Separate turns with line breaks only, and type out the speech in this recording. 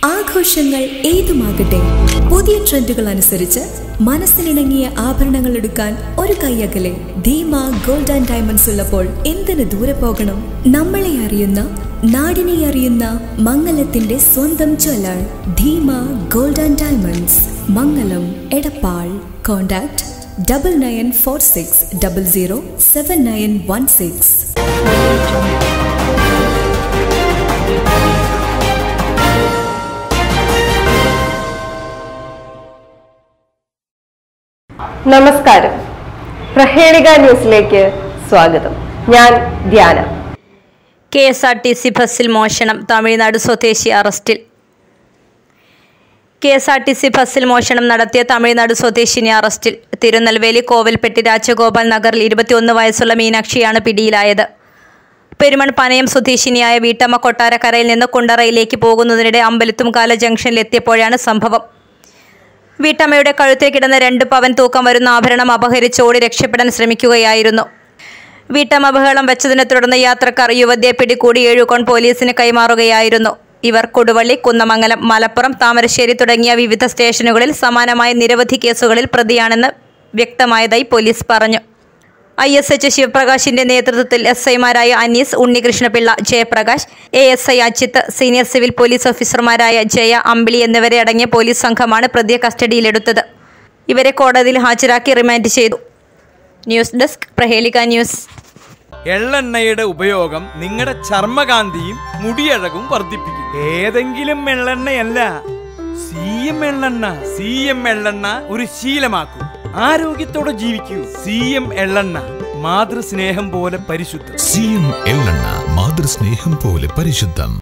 ആഘോഷങ്ങൾ ഏതുമാകട്ടെ പുതിയ ട്രെൻഡുകൾ അനുസരിച്ച് മനസ്സിനിണങ്ങിയ ആഭരണങ്ങൾ എടുക്കാൻ ഒരു കൈയകലെ ധീമ ഗോൾഡ് ആൻഡ് ഡയമണ്ട്സ് ഉള്ളപ്പോൾ എന്തിനു ദൂരെ പോകണം നമ്മളെ അറിയുന്ന നാടിനെ അറിയുന്ന മംഗലത്തിന്റെ സ്വന്തം jeweller Dheema gold and diamonds Mangalam Edappal contact double nine four six double zero seven nine one six
നമസ്കാരം പ്രഹേളിക ന്യൂസിലേക്ക് സ്വാഗതം ഞാൻ Dhyana
K S R T C ബസ്സിൽ മോഷണം തമിഴ്നാട് സ്വദേശി അറസ്റ്റിൽ K S R T C ബസ്സിൽ മോഷണം നടത്തിയ തമിഴ്നാട് സ്വദേശിനി അറസ്റ്റിൽ തിരുനെൽവേലി കോവിൽപ്പെട്ടി രാജഗോപാൽ നഗറിൽ ഇരുപത്തിയൊന്ന് വയസ്സുള്ള മീനാക്ഷിയാണ് പിടിയിലായത് പെരുമൺ പനയം സ്വദേശിനിയായ വീട്ടമ്മ കൊട്ടാരക്കരയിൽ നിന്ന് കുണ്ടറയിലേക്ക് പോകുന്നതിനിടെ അമ്പലത്തുംകാല ജംഗ്ഷനിലെത്തിയപ്പോഴാണ് സംഭവം വീട്ടമ്മയുടെ കഴുത്തിൽ കിടന്ന രണ്ട് പവൻ തൂക്കം വരുന്ന ആഭരണം അപഹരിച്ച് ഓടി രക്ഷപ്പെടാൻ ശ്രമിക്കുകയായിരുന്നു വീട്ടമ്മ ബഹളം വെച്ചതിനെ തുടർന്ന് യാത്രക്കാർ യുവതിയെ പിടികൂടി ഏഴുകോൺ പോലീസിന് കൈമാറുകയായിരുന്നു ഇവർ കൊടുവള്ളി കുന്നമംഗലം മലപ്പുറം താമരശ്ശേരി തുടങ്ങിയ വിവിധ സ്റ്റേഷനുകളിൽ സമാനമായ നിരവധി കേസുകളിൽ പ്രതിയാണെന്ന് വ്യക്തമായതായി പോലീസ് പറഞ്ഞു ഐ എസ് എച്ച് ശിവപ്രകാശിന്റെ നേതൃത്വത്തിൽ എസ് ഐമാരായ Anees Unnikrishnapillai Jayaprakash A S I Ajith senior civil police ഓഫീസർമാരായ ജയ അമ്പിളി എന്നിവരെ അടങ്ങിയ പോലീസ് സംഘമാണ് പ്രതിയെ കസ്റ്റഡിയിലെടുത്തത് ഇവരെ കോടതിയിൽ ഹാജരാക്കി റിമാൻഡ് ചെയ്തു ന്യൂസ് ഡെസ്ക് പ്രഹേലിക ന്യൂസ്
എള്ളെണ്ണയുടെ ഉപയോഗം നിങ്ങളുടെ ചർമ്മകാന്തിയും മുടിയഴകും വർദ്ധിപ്പിക്കും ഏതെങ്കിലും എള്ളെണ്ണയല്ല സി എം എള്ളെണ്ണ സി എം എള്ളെണ്ണ ഒരു ശീലമാക്കൂ ആരോഗ്യത്തോടെ ജീവിക്കൂ സി എം എള്ളെണ്ണ മാതൃസ്നേഹം പോലെ പരിശുദ്ധം
സി എം എള്ളെണ്ണ മാതൃസ്നേഹം പോലെ പരിശുദ്ധം